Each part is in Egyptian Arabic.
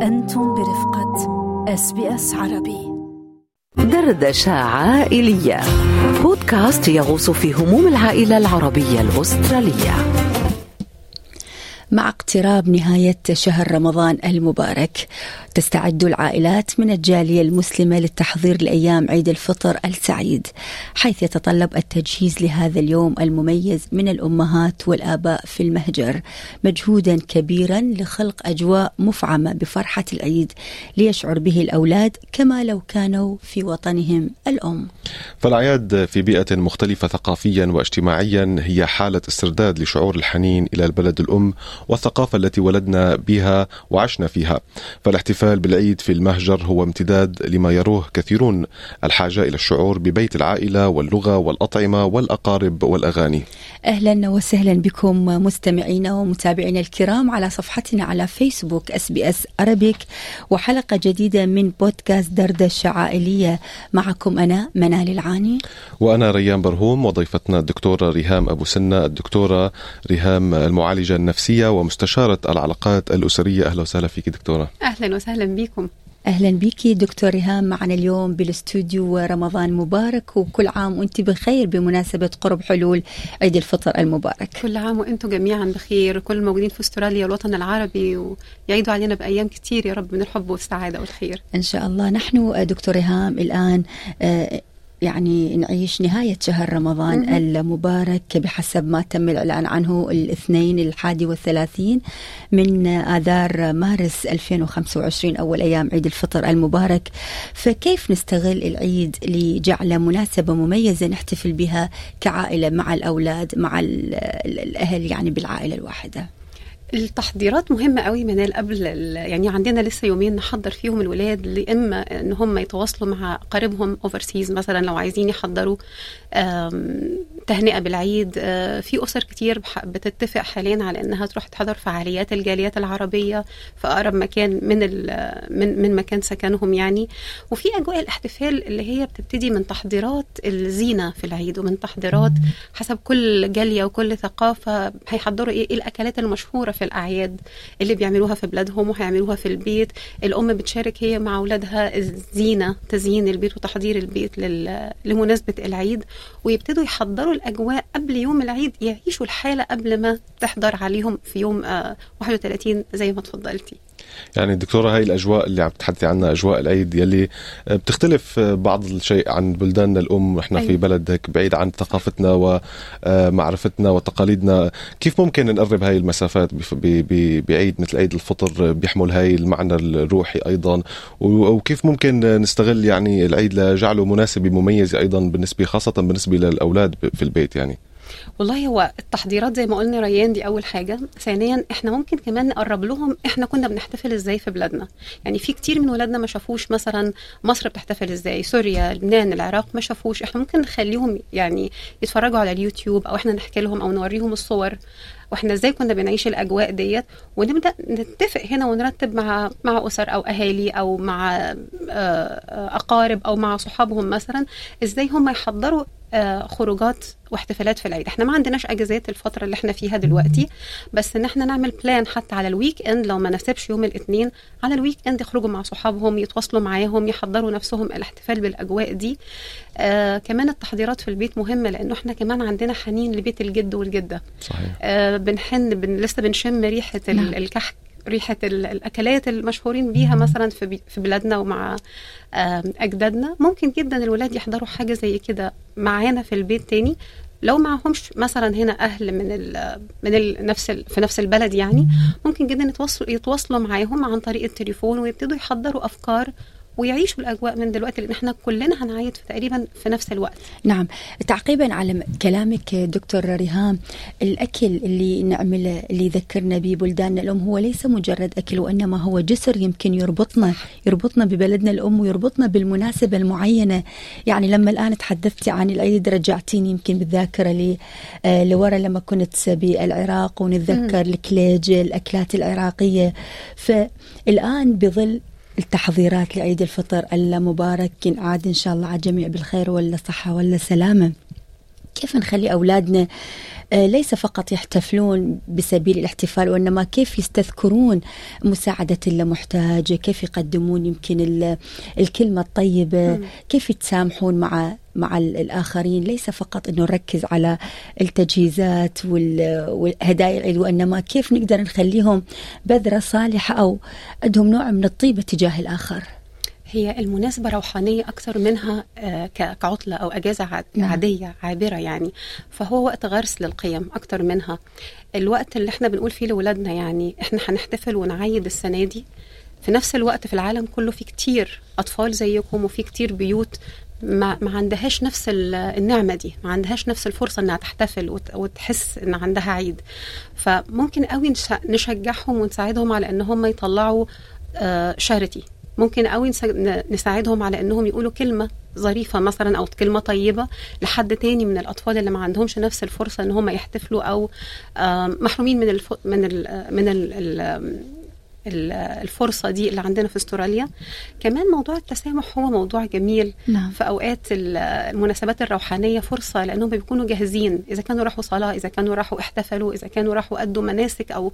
أنتم برفقة اس بي اس عربي دردشة عائلية بودكاست يغوص في هموم العائلة العربية الأسترالية مع اقتراب نهاية شهر رمضان المبارك تستعد العائلات من الجالية المسلمة للتحضير لأيام عيد الفطر السعيد حيث يتطلب التجهيز لهذا اليوم المميز من الأمهات والآباء في المهجر مجهودا كبيرا لخلق أجواء مفعمة بفرحة العيد ليشعر به الأولاد كما لو كانوا في وطنهم الأم فالأعياد في بيئة مختلفة ثقافيا واجتماعيا هي حالة استرداد لشعور الحنين إلى البلد الأم والثقافة التي ولدنا بها وعشنا فيها فالاحتفال بالعيد في المهجر هو امتداد لما يروه كثيرون الحاجة إلى الشعور ببيت العائلة واللغة والأطعمة والأقارب والأغاني أهلا وسهلا بكم مستمعينا ومتابعينا الكرام على صفحتنا على فيسبوك اس بي اس أرابيك وحلقة جديدة من بودكاست دردشة عائلية معكم أنا منال العاني وأنا ريان برهوم وضيفتنا الدكتورة ريهام أبو سنة الدكتورة ريهام المعالجة النفسية ومستشارة العلاقات الأسرية أهلا وسهلا فيك دكتورة اهلا وسهلا بيكم أهلا بك دكتور ريهام معنا اليوم بالاستوديو ورمضان مبارك وكل عام وانت بخير بمناسبة قرب حلول عيد الفطر المبارك كل عام وانتم جميعا بخير كل الموجودين في استراليا والوطن العربي ويعيدوا علينا بايام كتير يا رب من الحب والسعاده والخير إن شاء الله نحن دكتور ريهام الآن آه، يعني نعيش نهاية شهر رمضان مهم. المبارك بحسب ما تم الإعلان عنه الاثنين الحادي والثلاثين من آذار مارس 2025 أول أيام عيد الفطر المبارك فكيف نستغل العيد لجعله مناسبة مميزة نحتفل بها كعائلة مع الأولاد مع ال- ال- الأهل يعني بالعائلة الواحدة التحضيرات مهمة قوي منال قبل ال- يعني عندنا لسه يومين نحضر فيهم الولاد لإما إن هم يتواصلوا مع قريبهم اوفرسيز مثلا لو عايزين يحضروا آم، تهنئة بالعيد آه، في أسر كتير بح- بتتفق حاليا على إنها تروح تحضر فعاليات الجاليات العربية في أقرب مكان من ال- من من مكان سكنهم يعني وفي أجواء الاحتفال اللي هي بتبتدي من تحضيرات الزينة في العيد ومن تحضيرات حسب كل جالية وكل ثقافة هيحضروا إيه, إيه الأكلات المشهورة في الأعياد اللي بيعملوها في بلادهم وهيعملوها في البيت الأم بتشارك هي مع أولادها الزينة تزيين البيت وتحضير البيت لل- لمناسبة العيد ويبتدوا يحضروا الأجواء قبل يوم العيد يعيشوا الحالة قبل ما تحضر عليهم في يوم آه، 31 زي ما تفضلتي يعني دكتورة هاي الأجواء اللي عم تحدثي عنها أجواء العيد يلي بتختلف بعض الشيء عن بلداننا الأم إحنا في أيوة. بلد هيك بعيد عن ثقافتنا ومعرفتنا وتقاليدنا كيف ممكن نقرب هاي المسافات بف- ب- ب- بعيد مثل عيد الفطر بيحمل هاي المعنى الروحي أيضا و- وكيف ممكن نستغل يعني العيد لجعله مناسبة مميزة أيضا بالنسبة خاصة بالنسبة للأولاد ب- في البيت يعني والله هو التحضيرات زي ما قلنا ريان دي اول حاجه ثانيا احنا ممكن كمان نقرب لهم احنا كنا بنحتفل ازاي في بلادنا يعني في كتير من ولادنا ما شافوش مثلا مصر بتحتفل ازاي سوريا لبنان العراق ما شافوش احنا ممكن نخليهم يعني يتفرجوا على اليوتيوب او احنا نحكي لهم او نوريهم الصور واحنا ازاي كنا بنعيش الاجواء ديت ونبدا نتفق هنا ونرتب مع مع اسر او اهالي او مع آه، آه، اقارب او مع صحابهم مثلا ازاي هم يحضروا آه، خروجات واحتفالات في العيد احنا ما عندناش اجازات الفتره اللي احنا فيها دلوقتي بس ان احنا نعمل بلان حتى على الويك اند لو ما ناسبش يوم الاثنين على الويك اند يخرجوا مع صحابهم يتواصلوا معاهم يحضروا نفسهم الاحتفال بالاجواء دي آه كمان التحضيرات في البيت مهمه لانه احنا كمان عندنا حنين لبيت الجد والجده صحيح آه بنحن بن لسه بنشم ريحه ال- نعم. الكحك ريحه ال- الاكلات المشهورين بيها مثلا في بي- في بلادنا ومع آم، اجدادنا ممكن جدا الولاد يحضروا حاجه زي كده معانا في البيت تاني لو معهمش مثلا هنا اهل من ال من ال نفس ال في نفس البلد يعني ممكن جدا يتواصلوا يتواصلوا معاهم عن طريق التليفون ويبتدوا يحضروا افكار ويعيشوا الاجواء من دلوقتي لان احنا كلنا هنعيد في تقريبا في نفس الوقت نعم تعقيبا على م- كلامك دكتور ريهام الأكل اللي نعمله اللي يذكرنا به بلداننا الأم هو ليس مجرد أكل وإنما هو جسر يمكن يربطنا يربطنا ببلدنا الأم ويربطنا بالمناسبة المعينة يعني لما الآن تحدثتي عن العيد رجعتيني يمكن بالذاكرة لي آه لورا لما كنت بالعراق ونتذكر الكليج الأكلات العراقية فالآن بظل التحضيرات لعيد الفطر المبارك ينعاد إن شاء الله على الجميع بالخير ولا صحة ولا سلامة كيف نخلي أولادنا آه، ليس فقط يحتفلون بسبيل الاحتفال وإنما كيف يستذكرون مساعدة المحتاج كيف يقدمون يمكن الكلمة الطيبة كيف يتسامحون مع مع الآخرين ليس فقط أنه نركز على التجهيزات والهدايا العيد وإنما كيف نقدر نخليهم بذرة صالحة أو عندهم نوع من الطيبة تجاه الآخر هي المناسبة روحانية أكثر منها آه، كعطلة أو أجازة نعم. عادية عابرة يعني فهو وقت غرس للقيم أكثر منها الوقت اللي احنا بنقول فيه لأولادنا يعني احنا هنحتفل ونعيد السنة دي في نفس الوقت في العالم كله في كتير أطفال زيكم وفي كتير بيوت ما, ما عندهاش نفس النعمة دي ما عندهاش نفس الفرصة انها تحتفل وتحس ان عندها عيد فممكن قوي نشجعهم ونساعدهم على ان هم يطلعوا شارتي آه، ممكن قوي نساعدهم على انهم يقولوا كلمه ظريفه مثلا او كلمه طيبه لحد تاني من الاطفال اللي ما عندهمش نفس الفرصه ان هم يحتفلوا او محرومين من الف... من ال... من ال... الفرصه دي اللي عندنا في استراليا كمان موضوع التسامح هو موضوع جميل نعم. في اوقات المناسبات الروحانيه فرصه لانهم بيكونوا جاهزين اذا كانوا راحوا صلاه اذا كانوا راحوا احتفلوا اذا كانوا راحوا ادوا مناسك او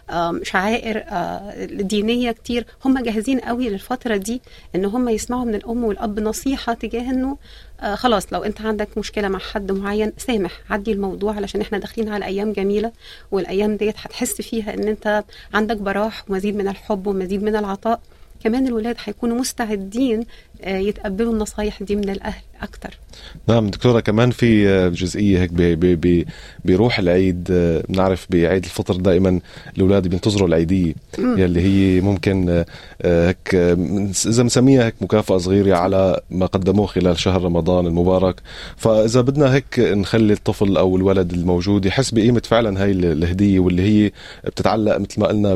شعائر دينيه كتير هم جاهزين قوي للفتره دي ان هم يسمعوا من الام والاب نصيحه تجاه انه آه خلاص لو انت عندك مشكله مع حد معين سامح عدي الموضوع علشان احنا داخلين على ايام جميله والايام ديت هتحس فيها ان انت عندك براح ومزيد من الحب ومزيد من العطاء كمان الولاد هيكونوا مستعدين آه، يتقبلوا النصايح دي من الاهل اكثر نعم دكتوره كمان في آه، جزئيه هيك بي بي بيروح العيد آه، بنعرف بعيد الفطر دائما الاولاد بينتظروا العيديه يلي هي ممكن هيك اذا مسميها هيك مكافاه صغيره على ما قدموه خلال شهر رمضان المبارك فاذا بدنا هيك نخلي الطفل او الولد الموجود يحس بقيمه فعلا هاي الهديه واللي هي بتتعلق مثل ما قلنا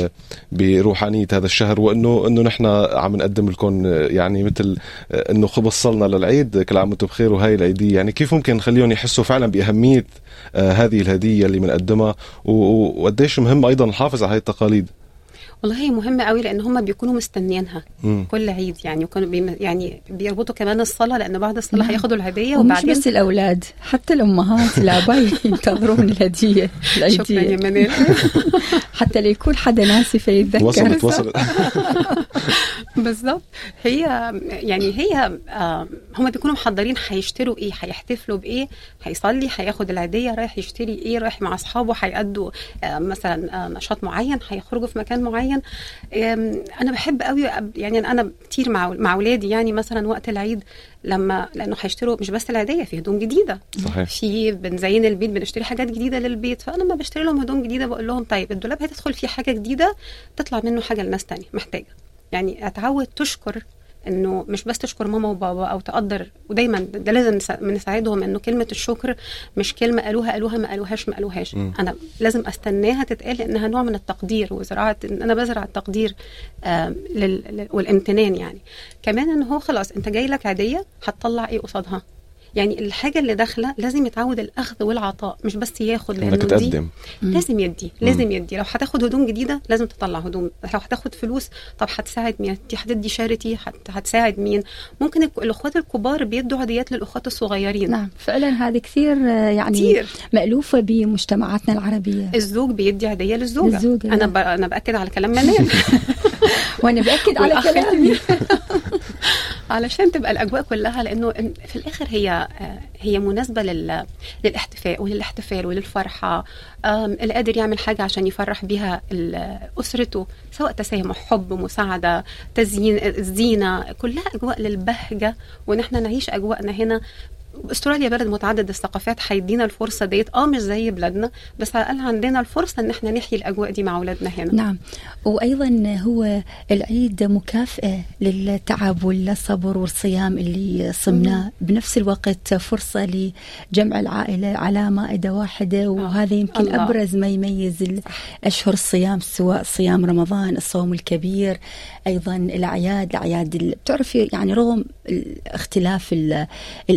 بروحانيه هذا الشهر وانه انه نحن عم نقدم لكم يعني مثل انه وصلنا للعيد كل عام وانتم بخير وهي العيديه يعني كيف ممكن نخليهم يحسوا فعلا باهميه آه، هذه الهديه اللي بنقدمها وقديش مهم ايضا نحافظ على هذه التقاليد والله هي مهمة قوي لأن هم بيكونوا مستنيينها كل عيد يعني وكانوا بي يعني بيربطوا كمان الصلاة لأن بعد الصلاة هياخدوا الهدية وبعدين مش بس الأولاد حتى الأمهات الآباء ينتظرون الهدية العيدية شكرا يا منال حتى ليكون حدا ناسي فيتذكر وصلت وصلت بالظبط هي يعني هي آه هم بيكونوا محضرين هيشتروا ايه هيحتفلوا بايه هيصلي هياخد العيديه رايح يشتري ايه رايح مع اصحابه هيأدوا آه مثلا آه نشاط معين هيخرجوا في مكان معين انا بحب قوي يعني انا كتير مع مع اولادي يعني مثلا وقت العيد لما لانه هيشتروا مش بس العيديه في هدوم جديده صحيح في بنزين البيت بنشتري حاجات جديده للبيت فانا لما بشتري لهم هدوم جديده بقول لهم طيب الدولاب هتدخل فيه حاجه جديده تطلع منه حاجه لناس تانية محتاجه يعني اتعود تشكر انه مش بس تشكر ماما وبابا او تقدر ودايما ده لازم نساعدهم انه كلمه الشكر مش كلمه قالوها قالوها ما قالوهاش ما قالوهاش م. انا لازم استناها تتقال لانها نوع من التقدير وزراعه ان انا بزرع التقدير آه والامتنان يعني كمان ان هو خلاص انت جاي لك عاديه هتطلع ايه قصادها يعني الحاجه اللي داخله لازم يتعود الاخذ والعطاء مش بس ياخد لانه تقدم لازم يدي لازم يدي لو هتاخد هدوم جديده لازم تطلع هدوم لو هتاخد فلوس طب هتساعد مين هتدي شارتي هتساعد مين ممكن الاخوات الكبار بيدوا هديات للاخوات الصغيرين نعم فعلا هذه كثير يعني كتير. مألوفة بمجتمعاتنا العربية الزوج بيدي هدية للزوجة للزوجة انا ب... انا باكد على كلام منال وانا باكد على كلامي علشان تبقى الاجواء كلها لانه في الاخر هي هي مناسبه لل... للاحتفاء وللاحتفال وللفرحه اللي قادر يعمل حاجه عشان يفرح بيها اسرته سواء تسامح حب مساعده تزيين الزينه كلها اجواء للبهجه وان احنا نعيش اجواءنا هنا استراليا بلد متعدد الثقافات هيدينا الفرصه ديت اه مش زي بلادنا بس على الاقل عندنا الفرصه ان احنا نحيي الاجواء دي مع اولادنا هنا نعم وايضا هو العيد مكافاه للتعب والصبر والصيام اللي صمناه بنفس الوقت فرصه لجمع العائله على مائده واحده آه، وهذا يمكن الله. ابرز ما يميز اشهر الصيام سواء صيام رمضان الصوم الكبير ايضا الاعياد الاعياد بتعرفي يعني رغم اختلاف الاديان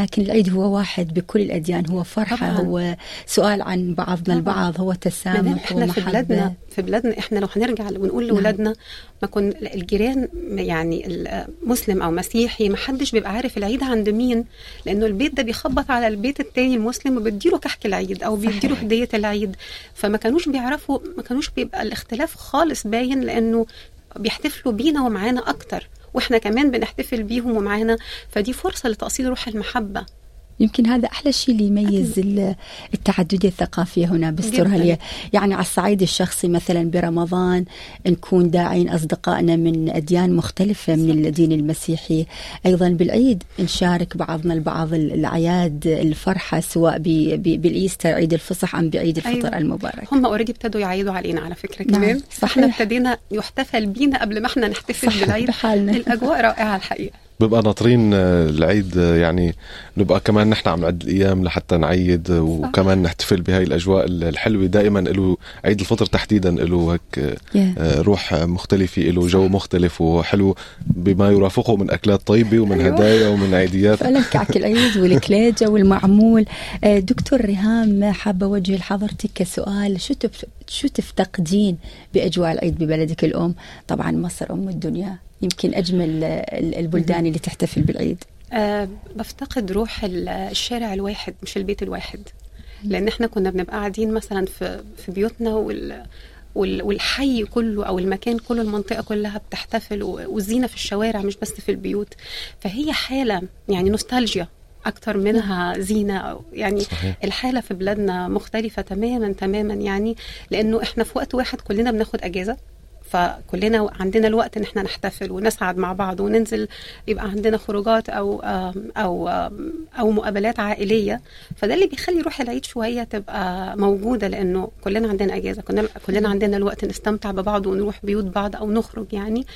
لكن العيد هو واحد بكل الاديان هو فرحه طبعاً. هو سؤال عن بعضنا طبعاً. البعض هو ما دام تسامح احنا في بلادنا ومحبه في بلادنا احنا لو هنرجع ونقول نعم. لاولادنا ما كن الجيران يعني المسلم او مسيحي ما حدش بيبقى عارف العيد عند مين لانه البيت ده بيخبط على البيت التاني المسلم وبيديله كحك العيد او بيديله صحيح. هديه العيد فما كانوش بيعرفوا ما كانوش بيبقى الاختلاف خالص باين لانه بيحتفلوا بينا ومعانا اكتر واحنا كمان بنحتفل بيهم ومعانا فدي فرصه لتاصيل روح المحبه يمكن هذا احلى شيء اللي يميز ال- التعدديه الثقافيه هنا باستراليا يعني على الصعيد الشخصي مثلا برمضان نكون داعين اصدقائنا من اديان مختلفه من الدين المسيحي ايضا بالعيد نشارك بعضنا البعض ال- الاعياد الفرحه سواء ب- ب- بالايستر عيد الفصح ام بعيد الفطر أيوة. أيوة. المبارك هم اوريدي ابتدوا يعيدوا علينا على فكره نعم، كمان صحيح. احنا ابتدينا يحتفل بينا قبل ما احنا نحتفل صح بالعيد بحالنا الاجواء رائعه الحقيقه ببقى ناطرين آه، العيد آه، يعني نبقى كمان نحن عم نعد الايام لحتى نعيد آه، وكمان نحتفل بهاي الاجواء الحلوه دائما له عيد الفطر تحديدا له هيك آه، Yeah. آه، روح مختلفه له جو مختلف وحلو بما يرافقه من اكلات طيبه ومن أيوة. هدايا ومن عيديات فعلا كعك العيد والكليجة والمعمول آه، دكتور ريهام حابة أوجه لحضرتك كسؤال شو تف... شو تفتقدين بأجواء العيد ببلدك الأم طبعا مصر أم الدنيا يمكن أجمل آه، ال- البلدان اللي تحتفل بالعيد أه بفتقد روح ال- الشارع الواحد مش البيت الواحد لان احنا كنا بنبقى قاعدين مثلا في في بيوتنا وال وال- والحي كله او المكان كله المنطقه كلها بتحتفل و- والزينه في الشوارع مش بس في البيوت فهي حاله يعني نوستالجيا اكتر منها زينه أو يعني صحيح. الحاله في بلادنا مختلفه تماما تماما يعني لانه احنا في وقت واحد كلنا بناخد اجازه فكلنا عندنا الوقت ان احنا نحتفل ونسعد مع بعض وننزل يبقى عندنا خروجات او آم، او آم، او مقابلات عائليه فده اللي بيخلي روح العيد شويه تبقى موجوده لانه كلنا عندنا اجازه كلنا كلنا عندنا الوقت نستمتع ببعض ونروح بيوت بعض او نخرج يعني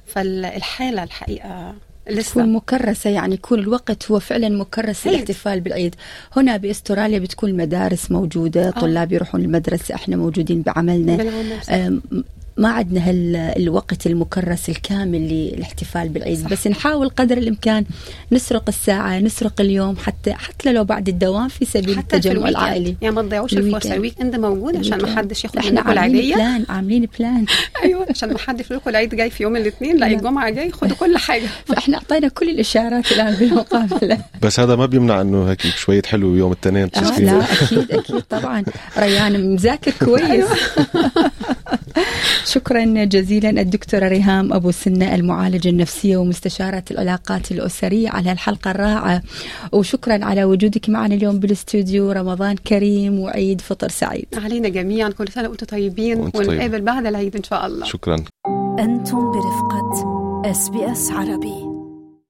فالحاله الحقيقه لسه تكون مكرسة يعني يكون الوقت هو فعلا مكرس عيد. للاحتفال بالعيد هنا بأستراليا بتكون المدارس موجودة طلاب يروحون المدرسة احنا موجودين بعملنا بالعمر صح. أم، ما عندنا هال الوقت المكرس الكامل للاحتفال بالعيد صح. بس نحاول قدر الامكان نسرق الساعه نسرق اليوم حتى حتى لو بعد الدوام في سبيل حتى في التجمع الويكند العائلي يعني ما تضيعوش الويكند. الفرصه الويك اند موجود عشان ما الويكند. حدش ياخد احنا منكم عاملين العيديه بلان عاملين بلان ايوه عشان ما حدش يقول لكم العيد جاي في يوم الاثنين لا لا. الجمعه جاي خدوا كل حاجه فاحنا اعطينا كل الاشارات الان بالمقابله بس هذا ما بيمنع انه هيك شويه حلو يوم الاثنين آه تصير لا اكيد اكيد طبعا ريان مذاكر كويس شكرا جزيلا الدكتوره ريهام ابو سنه المعالجه النفسيه ومستشاره العلاقات الاسريه على الحلقه الرائعه وشكرا على وجودك معنا اليوم بالاستوديو رمضان كريم وعيد فطر سعيد علينا جميعا كل سنه وانتم طيبين وأنتم طيبين. ونتقابل بعد العيد ان شاء الله شكرا أنتم برفقة اس بي اس عربي